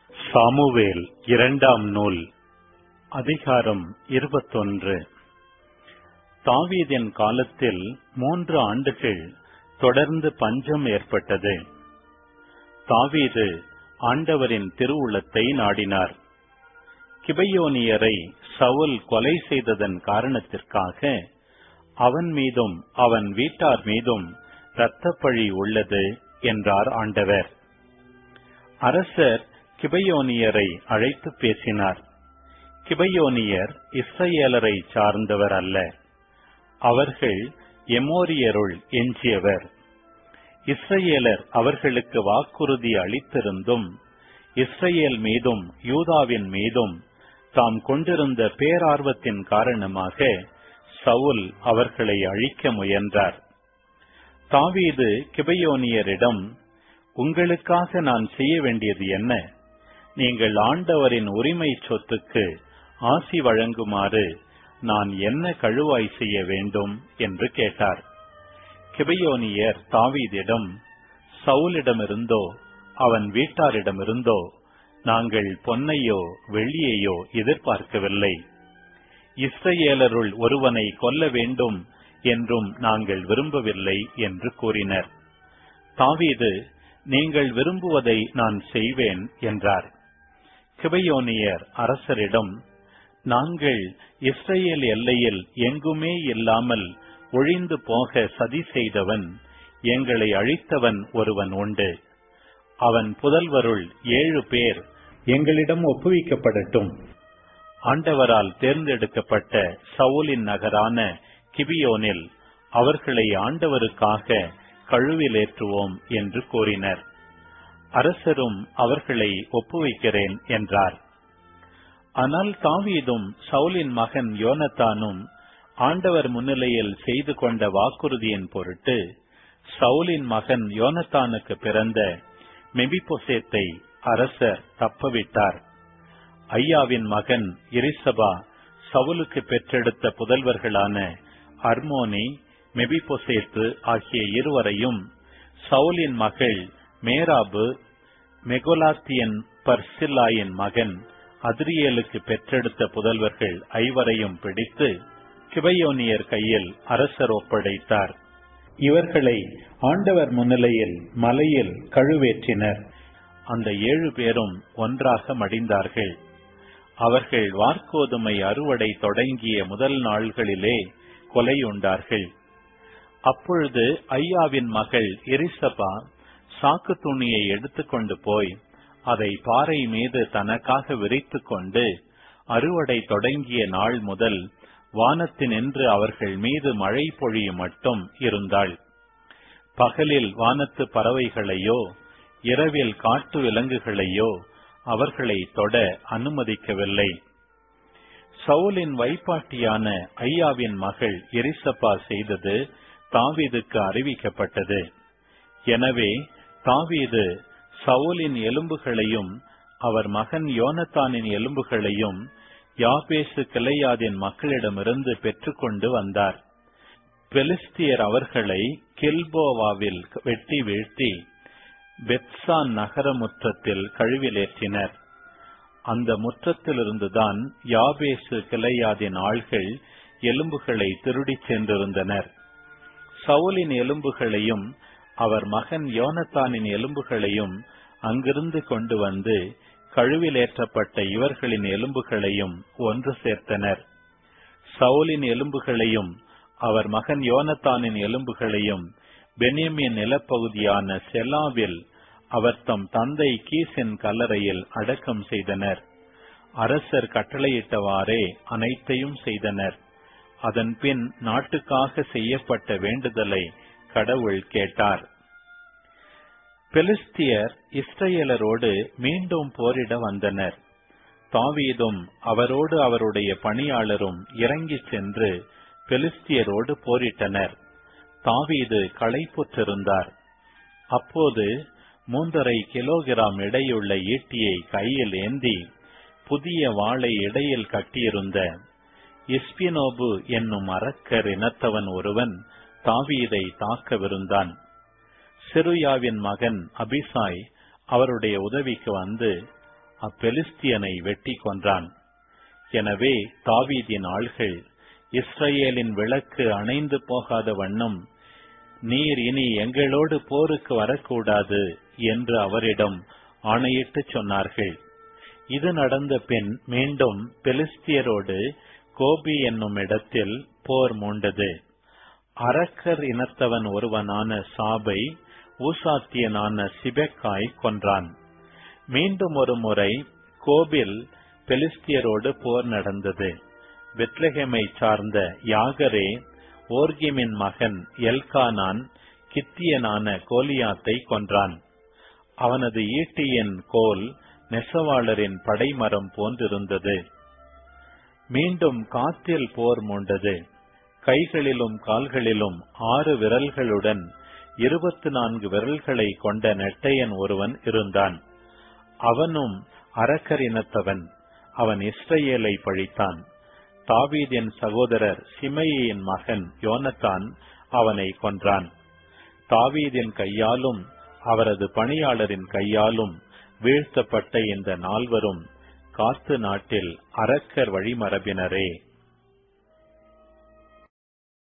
Samuel இரண்டாம் நூல் அதிகாரம் இருபத்தொன்று தாவீதின் காலத்தில் மூன்று ஆண்டுகள் தொடர்ந்து பஞ்சம் ஏற்பட்டது தாவீது ஆண்டவரின் திருவுளத்தை நாடினார் கிபையோனியரை சவுல் கொலை செய்ததன் காரணத்திற்காக அவன் மீதும் அவன் வீட்டார் மீதும் இரத்தப்பழி உள்ளது என்றார் ஆண்டவர் அரசர் கிபையோனியரை அழைத்து பேசினார் கிபையோனியர் இஸ்ரேலரை சார்ந்தவர் அல்ல அவர்கள் எமோரியருள் எஞ்சியவர் இஸ்ரேலர் அவர்களுக்கு வாக்குறுதி அளித்திருந்தும் இஸ்ரேல் மீதும் யூதாவின் மீதும் தாம் கொண்டிருந்த பேரார்வத்தின் காரணமாக சவுல் அவர்களை அழிக்க முயன்றார் தாவீது கிபையோனியரிடம் உங்களுக்காக நான் செய்ய வேண்டியது என்ன நீங்கள் ஆண்டவரின் உரிமை சொத்துக்கு ஆசி வழங்குமாறு நான் என்ன கழுவாய் செய்ய வேண்டும் என்று கேட்டார் கிபையோனியர் தாவீதிடம் சவுலிடமிருந்தோ அவன் வீட்டாரிடமிருந்தோ நாங்கள் பொன்னையோ வெள்ளியையோ எதிர்பார்க்கவில்லை இஸ்ரேலருள் ஒருவனை கொல்ல வேண்டும் என்றும் நாங்கள் விரும்பவில்லை என்று கூறினர் தாவீது நீங்கள் விரும்புவதை நான் செய்வேன் என்றார் கிபையோனியர் அரசரிடம் நாங்கள் இஸ்ரேல் எல்லையில் எங்குமே இல்லாமல் ஒழிந்து போக சதி செய்தவன் எங்களை அழித்தவன் ஒருவன் உண்டு அவன் புதல்வருள் ஏழு பேர் எங்களிடம் ஒப்புவிக்கப்படட்டும் ஆண்டவரால் தேர்ந்தெடுக்கப்பட்ட சவுலின் நகரான கிபியோனில் அவர்களை ஆண்டவருக்காக கழுவிலேற்றுவோம் என்று கூறினர் அரசரும் அவர்களை ஒப்புவிக்கிறேன் என்றார் ஆனால் தாவீதும் சவுலின் மகன் யோனத்தானும் ஆண்டவர் முன்னிலையில் செய்து கொண்ட வாக்குறுதியின் பொருட்டு சவுலின் மகன் யோனத்தானுக்கு பிறந்த மெபிபொசேத்தை அரசர் தப்பவிட்டார் ஐயாவின் மகன் இரிசபா சவுலுக்கு பெற்றெடுத்த புதல்வர்களான அர்மோனி மெபிபொசேத்து ஆகிய இருவரையும் சவுலின் மகள் மேராபு மெகோலாத்தியன் பர்சில்லாயின் மகன் அதிரியலுக்கு பெற்றெடுத்த புதல்வர்கள் ஐவரையும் பிடித்து கிபையோனியர் கையில் அரசர் ஒப்படைத்தார் இவர்களை ஆண்டவர் முன்னிலையில் மலையில் கழுவேற்றினர் அந்த ஏழு பேரும் ஒன்றாக மடிந்தார்கள் அவர்கள் வார்க்கோதுமை அறுவடை தொடங்கிய முதல் நாள்களிலே கொலையுண்டார்கள் அப்பொழுது ஐயாவின் மகள் எரிசபா சாக்கு துணியை எடுத்துக்கொண்டு போய் அதை பாறை மீது தனக்காக விரித்து கொண்டு அறுவடை தொடங்கிய நாள் முதல் வானத்தினின்று அவர்கள் மீது மழை பொழியும் மட்டும் இருந்தாள் பகலில் வானத்து பறவைகளையோ இரவில் காட்டு விலங்குகளையோ அவர்களை தொட அனுமதிக்கவில்லை சவுலின் வைப்பாட்டியான ஐயாவின் மகள் எரிசப்பா செய்தது தாவீதுக்கு அறிவிக்கப்பட்டது எனவே தாவீது சவுலின் எலும்புகளையும் அவர் மகன் யோனத்தானின் எலும்புகளையும் யாபேசு கிளையாதின் மக்களிடமிருந்து பெற்றுக்கொண்டு வந்தார் பெலிஸ்தியர் அவர்களை கில்போவாவில் வெட்டி வீழ்த்தி பெத்சான் நகர முற்றத்தில் கழுவிலேற்றினர் அந்த முற்றத்திலிருந்துதான் யாபேசு கிளையாதின் ஆள்கள் எலும்புகளை திருடிச் சென்றிருந்தனர் சவுலின் எலும்புகளையும் அவர் மகன் யோனத்தானின் எலும்புகளையும் அங்கிருந்து கொண்டு வந்து கழுவிலேற்றப்பட்ட இவர்களின் எலும்புகளையும் ஒன்று சேர்த்தனர் சவுலின் எலும்புகளையும் அவர் மகன் யோனத்தானின் எலும்புகளையும் பென்யமின் நிலப்பகுதியான செலாவில் அவர் தம் தந்தை கீசின் கல்லறையில் அடக்கம் செய்தனர் அரசர் கட்டளையிட்டவாறே அனைத்தையும் செய்தனர் அதன் பின் நாட்டுக்காக செய்யப்பட்ட வேண்டுதலை கடவுள் கேட்டார் பெலிஸ்தியர் இஸ்ரேலரோடு மீண்டும் போரிட வந்தனர் தாவீதும் அவரோடு அவருடைய பணியாளரும் இறங்கிச் சென்று பெலிஸ்தியரோடு போரிட்டனர் தாவீது களைப்புற்றிருந்தார் அப்போது மூன்றரை கிலோகிராம் எடையுள்ள ஈட்டியை கையில் ஏந்தி புதிய வாளை இடையில் கட்டியிருந்த இஸ்பினோபு என்னும் அரக்கர் இனத்தவன் ஒருவன் தாவீதை தாக்கவிருந்தான் சிறுயாவின் மகன் அபிசாய் அவருடைய உதவிக்கு வந்து அப்பெலிஸ்தியனை வெட்டி கொன்றான் எனவே தாவீதின் ஆள்கள் இஸ்ரேலின் விளக்கு அணைந்து போகாத வண்ணம் நீர் இனி எங்களோடு போருக்கு வரக்கூடாது என்று அவரிடம் ஆணையிட்டு சொன்னார்கள் இது நடந்த பின் மீண்டும் பெலிஸ்தியரோடு கோபி என்னும் இடத்தில் போர் மூண்டது அரக்கர் இனத்தவன் ஒருவனான சாபை ஊசாத்தியனான சிபெக்காய் கொன்றான் மீண்டும் ஒரு முறை கோபில் பெலிஸ்தியரோடு போர் நடந்தது பெத்லஹேமை சார்ந்த யாகரே ஓர்கிமின் மகன் எல்கானான் கித்தியனான கோலியாத்தை கொன்றான் அவனது ஈட்டியின் கோல் நெசவாளரின் படைமரம் போன்றிருந்தது மீண்டும் காத்தில் போர் மூண்டது கைகளிலும் கால்களிலும் ஆறு விரல்களுடன் இருபத்தி நான்கு விரல்களை கொண்ட நெட்டையன் ஒருவன் இருந்தான் அவனும் அரக்கரினத்தவன் அவன் இஸ்ரேலை பழித்தான் தாவீதின் சகோதரர் சிமையின் மகன் யோனத்தான் அவனை கொன்றான் தாவீதின் கையாலும் அவரது பணியாளரின் கையாலும் வீழ்த்தப்பட்ட இந்த நால்வரும் காத்து நாட்டில் அரக்கர் வழிமரபினரே